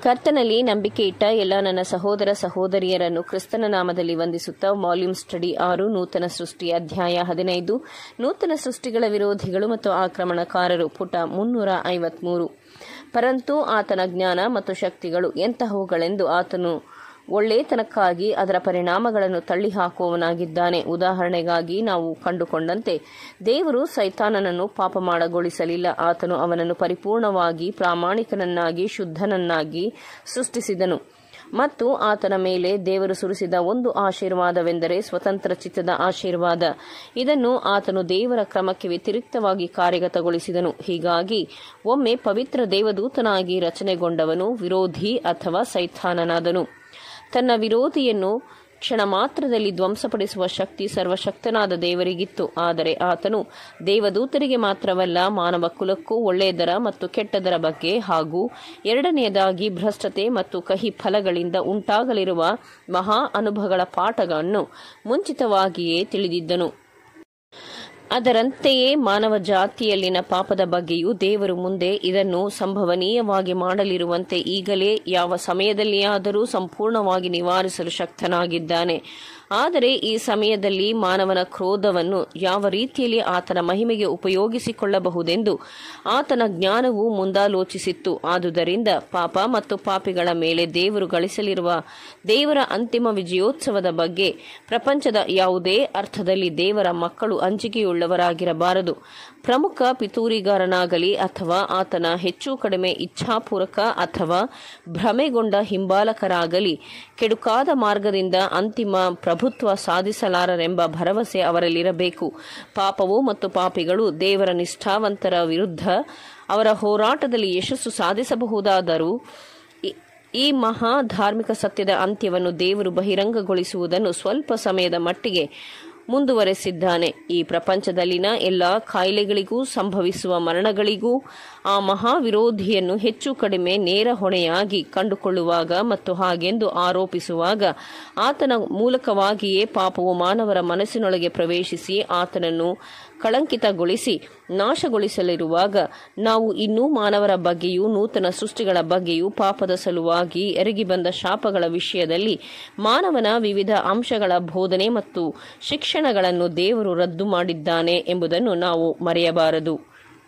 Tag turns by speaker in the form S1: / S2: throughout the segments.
S1: ಕರ್ತನಲ್ಲಿ ನಂಬಿಕೆ ಇಟ್ಟ ಎಲ್ಲ ನನ್ನ ಸಹೋದರ ಸಹೋದರಿಯರನ್ನು ಕ್ರಿಸ್ತನ ನಾಮದಲ್ಲಿ ವಂದಿಸುತ್ತಾ ವಾಲ್ಯೂಮ್ ಸ್ಟಡಿ ಆರು ನೂತನ ಸೃಷ್ಟಿ ಅಧ್ಯಾಯ ಹದಿನೈದು ನೂತನ ಸೃಷ್ಟಿಗಳ ವಿರೋಧಿಗಳು ಮತ್ತು ಆಕ್ರಮಣಕಾರರು ಪುಟ ಮುನ್ನೂರ ಐವತ್ಮೂರು ಪರಂತು ಆತನ ಜ್ಞಾನ ಮತ್ತು ಶಕ್ತಿಗಳು ಎಂತಹವುಗಳೆಂದು ಆತನು ಒಳ್ಳೆತನಕ್ಕಾಗಿ ಅದರ ಪರಿಣಾಮಗಳನ್ನು ತಳ್ಳಿಹಾಕುವವನಾಗಿದ್ದಾನೆ ಉದಾಹರಣೆಗಾಗಿ ನಾವು ಕಂಡುಕೊಂಡಂತೆ ದೇವರು ಸೈತಾನನನ್ನು ಪಾಪ ಮಾಡಗೊಳಿಸಲಿಲ್ಲ ಆತನು ಅವನನ್ನು ಪರಿಪೂರ್ಣವಾಗಿ ಪ್ರಾಮಾಣಿಕನನ್ನಾಗಿ ಶುದ್ಧನನ್ನಾಗಿ ಸೃಷ್ಟಿಸಿದನು ಮತ್ತು ಆತನ ಮೇಲೆ ದೇವರು ಸುರಿಸಿದ ಒಂದು ಆಶೀರ್ವಾದವೆಂದರೆ ಸ್ವತಂತ್ರ ಚಿತ್ತದ ಆಶೀರ್ವಾದ ಇದನ್ನು ಆತನು ದೇವರ ಕ್ರಮಕ್ಕೆ ವ್ಯತಿರಿಕ್ತವಾಗಿ ಕಾರ್ಯಗತಗೊಳಿಸಿದನು ಹೀಗಾಗಿ ಒಮ್ಮೆ ಪವಿತ್ರ ದೇವದೂತನಾಗಿ ರಚನೆಗೊಂಡವನು ವಿರೋಧಿ ಅಥವಾ ಸೈತಾನನಾದನು ತನ್ನ ವಿರೋಧಿಯನ್ನು ಕ್ಷಣ ಮಾತ್ರದಲ್ಲಿ ಧ್ವಂಸಪಡಿಸುವ ಶಕ್ತಿ ಸರ್ವಶಕ್ತನಾದ ದೇವರಿಗಿತ್ತು ಆದರೆ ಆತನು ದೇವದೂತರಿಗೆ ಮಾತ್ರವಲ್ಲ ಮಾನವ ಕುಲಕ್ಕೂ ಒಳ್ಳೆಯದರ ಮತ್ತು ಕೆಟ್ಟದರ ಬಗ್ಗೆ ಹಾಗೂ ಎರಡನೆಯದಾಗಿ ಭ್ರಷ್ಟತೆ ಮತ್ತು ಕಹಿ ಫಲಗಳಿಂದ ಉಂಟಾಗಲಿರುವ ಮಹಾ ಅನುಭವಗಳ ಪಾಠಗಳನ್ನು ಮುಂಚಿತವಾಗಿಯೇ ತಿಳಿದಿದ್ದನು ಅದರಂತೆಯೇ ಮಾನವ ಜಾತಿಯಲ್ಲಿನ ಪಾಪದ ಬಗ್ಗೆಯೂ ದೇವರು ಮುಂದೆ ಇದನ್ನು ಸಂಭವನೀಯವಾಗಿ ಮಾಡಲಿರುವಂತೆ ಈಗಲೇ ಯಾವ ಸಮಯದಲ್ಲಿಯಾದರೂ ಸಂಪೂರ್ಣವಾಗಿ ನಿವಾರಿಸಲು ಶಕ್ತನಾಗಿದ್ದಾನೆ ಆದರೆ ಈ ಸಮಯದಲ್ಲಿ ಮಾನವನ ಕ್ರೋಧವನ್ನು ಯಾವ ರೀತಿಯಲ್ಲಿ ಆತನ ಮಹಿಮೆಗೆ ಉಪಯೋಗಿಸಿಕೊಳ್ಳಬಹುದೆಂದು ಆತನ ಜ್ಞಾನವು ಮುಂದಾಲೋಚಿಸಿತ್ತು ಆದುದರಿಂದ ಪಾಪ ಮತ್ತು ಪಾಪಿಗಳ ಮೇಲೆ ದೇವರು ಗಳಿಸಲಿರುವ ದೇವರ ಅಂತಿಮ ವಿಜಯೋತ್ಸವದ ಬಗ್ಗೆ ಪ್ರಪಂಚದ ಯಾವುದೇ ಅರ್ಥದಲ್ಲಿ ದೇವರ ಮಕ್ಕಳು ಅಂಜಿಕೆಯುಳ್ಳವರಾಗಿರಬಾರದು ಪ್ರಮುಖ ಪಿತೂರಿಗಾರನಾಗಲಿ ಅಥವಾ ಆತನ ಹೆಚ್ಚು ಕಡಿಮೆ ಇಚ್ಛಾಪೂರ್ವಕ ಅಥವಾ ಭ್ರಮೆಗೊಂಡ ಹಿಂಬಾಲಕರಾಗಲಿ ಕೆಡುಕಾದ ಮಾರ್ಗದಿಂದ ಅಂತಿಮ ಪ್ರಭುತ್ವ ಸಾಧಿಸಲಾರರೆಂಬ ಭರವಸೆ ಅವರಲ್ಲಿರಬೇಕು ಪಾಪವು ಮತ್ತು ಪಾಪಿಗಳು ದೇವರ ನಿಷ್ಠಾವಂತರ ವಿರುದ್ಧ ಅವರ ಹೋರಾಟದಲ್ಲಿ ಯಶಸ್ಸು ಸಾಧಿಸಬಹುದಾದರೂ ಈ ಮಹಾ ಧಾರ್ಮಿಕ ಸತ್ಯದ ಅಂತ್ಯವನ್ನು ದೇವರು ಬಹಿರಂಗಗೊಳಿಸುವುದನ್ನು ಸ್ವಲ್ಪ ಸಮಯದ ಮಟ್ಟಿಗೆ ಮುಂದುವರೆಸಿದ್ದಾನೆ ಈ ಪ್ರಪಂಚದಲ್ಲಿನ ಎಲ್ಲ ಕಾಯಿಲೆಗಳಿಗೂ ಸಂಭವಿಸುವ ಮರಣಗಳಿಗೂ ಆ ಮಹಾ ವಿರೋಧಿಯನ್ನು ಹೆಚ್ಚು ಕಡಿಮೆ ನೇರ ಹೊಣೆಯಾಗಿ ಕಂಡುಕೊಳ್ಳುವಾಗ ಮತ್ತು ಹಾಗೆಂದು ಆರೋಪಿಸುವಾಗ ಆತನ ಮೂಲಕವಾಗಿಯೇ ಪಾಪವು ಮಾನವರ ಮನಸ್ಸಿನೊಳಗೆ ಪ್ರವೇಶಿಸಿ ಆತನನ್ನು ಕಳಂಕಿತಗೊಳಿಸಿ ನಾಶಗೊಳಿಸಲಿರುವಾಗ ನಾವು ಇನ್ನೂ ಮಾನವರ ಬಗ್ಗೆಯೂ ನೂತನ ಸೃಷ್ಟಿಗಳ ಬಗ್ಗೆಯೂ ಪಾಪದ ಸಲುವಾಗಿ ಎರಗಿ ಬಂದ ಶಾಪಗಳ ವಿಷಯದಲ್ಲಿ ಮಾನವನ ವಿವಿಧ ಅಂಶಗಳ ಬೋಧನೆ ಮತ್ತು ಶಿಕ್ಷಣಗಳನ್ನು ದೇವರು ರದ್ದು ಮಾಡಿದ್ದಾನೆ ಎಂಬುದನ್ನು ನಾವು ಮರೆಯಬಾರದು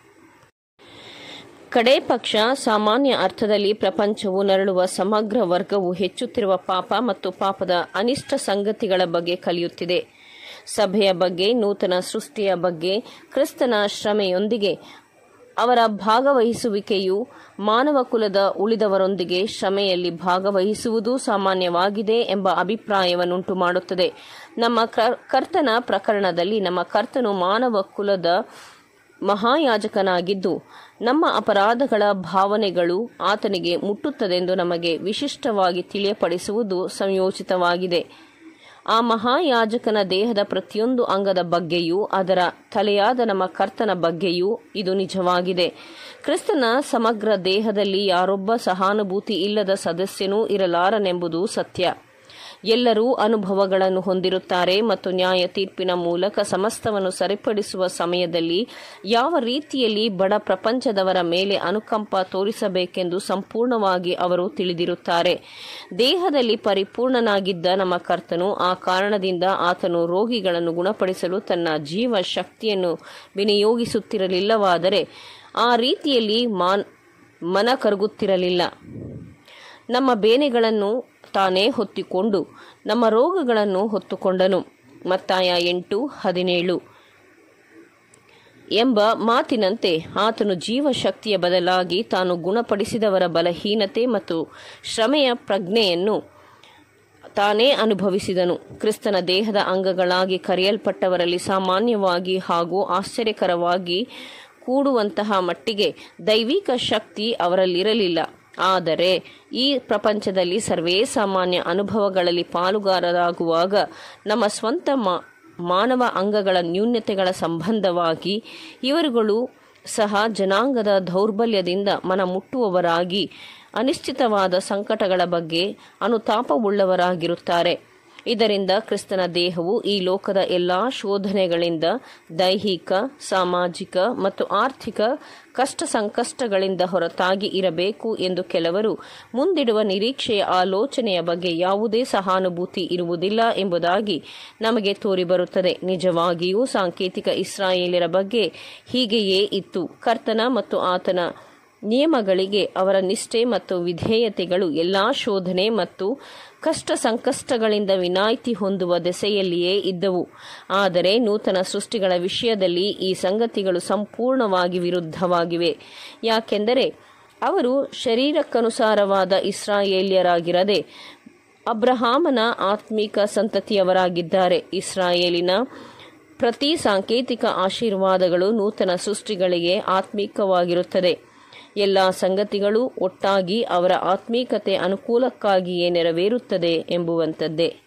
S1: ಕಡೇ ಪಕ್ಷ ಸಾಮಾನ್ಯ ಅರ್ಥದಲ್ಲಿ ಪ್ರಪಂಚವು ನರಳುವ ಸಮಗ್ರ ವರ್ಗವು ಹೆಚ್ಚುತ್ತಿರುವ ಪಾಪ ಮತ್ತು ಪಾಪದ ಅನಿಷ್ಟ ಸಂಗತಿಗಳ ಬಗ್ಗೆ ಕಲಿಯುತ್ತಿದೆ ಸಭೆಯ ಬಗ್ಗೆ ನೂತನ ಸೃಷ್ಟಿಯ ಬಗ್ಗೆ ಕ್ರಿಸ್ತನ ಶ್ರಮೆಯೊಂದಿಗೆ ಅವರ ಭಾಗವಹಿಸುವಿಕೆಯು ಮಾನವ ಕುಲದ ಉಳಿದವರೊಂದಿಗೆ ಶ್ರಮೆಯಲ್ಲಿ ಭಾಗವಹಿಸುವುದು ಸಾಮಾನ್ಯವಾಗಿದೆ ಎಂಬ ಅಭಿಪ್ರಾಯವನ್ನುಂಟು ಮಾಡುತ್ತದೆ ನಮ್ಮ ಕರ್ತನ ಪ್ರಕರಣದಲ್ಲಿ ನಮ್ಮ ಕರ್ತನು ಮಾನವ ಕುಲದ ಮಹಾಯಾಜಕನಾಗಿದ್ದು ನಮ್ಮ ಅಪರಾಧಗಳ ಭಾವನೆಗಳು ಆತನಿಗೆ ಮುಟ್ಟುತ್ತದೆಂದು ನಮಗೆ ವಿಶಿಷ್ಟವಾಗಿ ತಿಳಿಯಪಡಿಸುವುದು ಸಂಯೋಚಿತವಾಗಿದೆ ಆ ಮಹಾಯಾಜಕನ ದೇಹದ ಪ್ರತಿಯೊಂದು ಅಂಗದ ಬಗ್ಗೆಯೂ ಅದರ ತಲೆಯಾದ ನಮ್ಮ ಕರ್ತನ ಬಗ್ಗೆಯೂ ಇದು ನಿಜವಾಗಿದೆ ಕ್ರಿಸ್ತನ ಸಮಗ್ರ ದೇಹದಲ್ಲಿ ಯಾರೊಬ್ಬ ಸಹಾನುಭೂತಿ ಇಲ್ಲದ ಸದಸ್ಯನೂ ಇರಲಾರನೆಂಬುದು ಸತ್ಯ ಎಲ್ಲರೂ ಅನುಭವಗಳನ್ನು ಹೊಂದಿರುತ್ತಾರೆ ಮತ್ತು ನ್ಯಾಯ ತೀರ್ಪಿನ ಮೂಲಕ ಸಮಸ್ತವನ್ನು ಸರಿಪಡಿಸುವ ಸಮಯದಲ್ಲಿ ಯಾವ ರೀತಿಯಲ್ಲಿ ಬಡ ಪ್ರಪಂಚದವರ ಮೇಲೆ ಅನುಕಂಪ ತೋರಿಸಬೇಕೆಂದು ಸಂಪೂರ್ಣವಾಗಿ ಅವರು ತಿಳಿದಿರುತ್ತಾರೆ ದೇಹದಲ್ಲಿ ಪರಿಪೂರ್ಣನಾಗಿದ್ದ ನಮ್ಮ ಕರ್ತನು ಆ ಕಾರಣದಿಂದ ಆತನು ರೋಗಿಗಳನ್ನು ಗುಣಪಡಿಸಲು ತನ್ನ ಜೀವ ಶಕ್ತಿಯನ್ನು ವಿನಿಯೋಗಿಸುತ್ತಿರಲಿಲ್ಲವಾದರೆ ಆ ರೀತಿಯಲ್ಲಿ ಮಾನ್ ಮನ ಕರಗುತ್ತಿರಲಿಲ್ಲ ನಮ್ಮ ಬೇನೆಗಳನ್ನು ತಾನೇ ಹೊತ್ತಿಕೊಂಡು ನಮ್ಮ ರೋಗಗಳನ್ನು ಹೊತ್ತುಕೊಂಡನು ಮತ್ತಾಯ ಎಂಟು ಹದಿನೇಳು ಎಂಬ ಮಾತಿನಂತೆ ಆತನು ಜೀವಶಕ್ತಿಯ ಬದಲಾಗಿ ತಾನು ಗುಣಪಡಿಸಿದವರ ಬಲಹೀನತೆ ಮತ್ತು ಶ್ರಮೆಯ ಪ್ರಜ್ಞೆಯನ್ನು ತಾನೇ ಅನುಭವಿಸಿದನು ಕ್ರಿಸ್ತನ ದೇಹದ ಅಂಗಗಳಾಗಿ ಕರೆಯಲ್ಪಟ್ಟವರಲ್ಲಿ ಸಾಮಾನ್ಯವಾಗಿ ಹಾಗೂ ಆಶ್ಚರ್ಯಕರವಾಗಿ ಕೂಡುವಂತಹ ಮಟ್ಟಿಗೆ ದೈವಿಕ ಶಕ್ತಿ ಅವರಲ್ಲಿರಲಿಲ್ಲ ಆದರೆ ಈ ಪ್ರಪಂಚದಲ್ಲಿ ಸರ್ವೇ ಸಾಮಾನ್ಯ ಅನುಭವಗಳಲ್ಲಿ ಪಾಲುಗಾರರಾಗುವಾಗ ನಮ್ಮ ಸ್ವಂತ ಮಾನವ ಅಂಗಗಳ ನ್ಯೂನ್ಯತೆಗಳ ಸಂಬಂಧವಾಗಿ ಇವರುಗಳು ಸಹ ಜನಾಂಗದ ದೌರ್ಬಲ್ಯದಿಂದ ಮನ ಮುಟ್ಟುವವರಾಗಿ ಅನಿಶ್ಚಿತವಾದ ಸಂಕಟಗಳ ಬಗ್ಗೆ ಅನುತಾಪವುಳ್ಳವರಾಗಿರುತ್ತಾರೆ ಇದರಿಂದ ಕ್ರಿಸ್ತನ ದೇಹವು ಈ ಲೋಕದ ಎಲ್ಲಾ ಶೋಧನೆಗಳಿಂದ ದೈಹಿಕ ಸಾಮಾಜಿಕ ಮತ್ತು ಆರ್ಥಿಕ ಕಷ್ಟ ಸಂಕಷ್ಟಗಳಿಂದ ಹೊರತಾಗಿ ಇರಬೇಕು ಎಂದು ಕೆಲವರು ಮುಂದಿಡುವ ನಿರೀಕ್ಷೆಯ ಆಲೋಚನೆಯ ಬಗ್ಗೆ ಯಾವುದೇ ಸಹಾನುಭೂತಿ ಇರುವುದಿಲ್ಲ ಎಂಬುದಾಗಿ ನಮಗೆ ತೋರಿಬರುತ್ತದೆ ನಿಜವಾಗಿಯೂ ಸಾಂಕೇತಿಕ ಇಸ್ರಾಯೇಲ್ಯರ ಬಗ್ಗೆ ಹೀಗೆಯೇ ಇತ್ತು ಕರ್ತನ ಮತ್ತು ಆತನ ನಿಯಮಗಳಿಗೆ ಅವರ ನಿಷ್ಠೆ ಮತ್ತು ವಿಧೇಯತೆಗಳು ಎಲ್ಲಾ ಶೋಧನೆ ಮತ್ತು ಕಷ್ಟ ಸಂಕಷ್ಟಗಳಿಂದ ವಿನಾಯಿತಿ ಹೊಂದುವ ದೆಸೆಯಲ್ಲಿಯೇ ಇದ್ದವು ಆದರೆ ನೂತನ ಸೃಷ್ಟಿಗಳ ವಿಷಯದಲ್ಲಿ ಈ ಸಂಗತಿಗಳು ಸಂಪೂರ್ಣವಾಗಿ ವಿರುದ್ಧವಾಗಿವೆ ಯಾಕೆಂದರೆ ಅವರು ಶರೀರಕ್ಕನುಸಾರವಾದ ಇಸ್ರಾಯೇಲ್ಯರಾಗಿರದೆ ಅಬ್ರಹಾಮನ ಆತ್ಮಿಕ ಸಂತತಿಯವರಾಗಿದ್ದಾರೆ ಇಸ್ರಾಯೇಲಿನ ಪ್ರತಿ ಸಾಂಕೇತಿಕ ಆಶೀರ್ವಾದಗಳು ನೂತನ ಸೃಷ್ಟಿಗಳಿಗೆ ಆತ್ಮಿಕವಾಗಿರುತ್ತದೆ ಎಲ್ಲ ಸಂಗತಿಗಳು ಒಟ್ಟಾಗಿ ಅವರ ಆತ್ಮೀಕತೆ ಅನುಕೂಲಕ್ಕಾಗಿಯೇ ನೆರವೇರುತ್ತದೆ ಎಂಬುವಂಥದ್ದೇ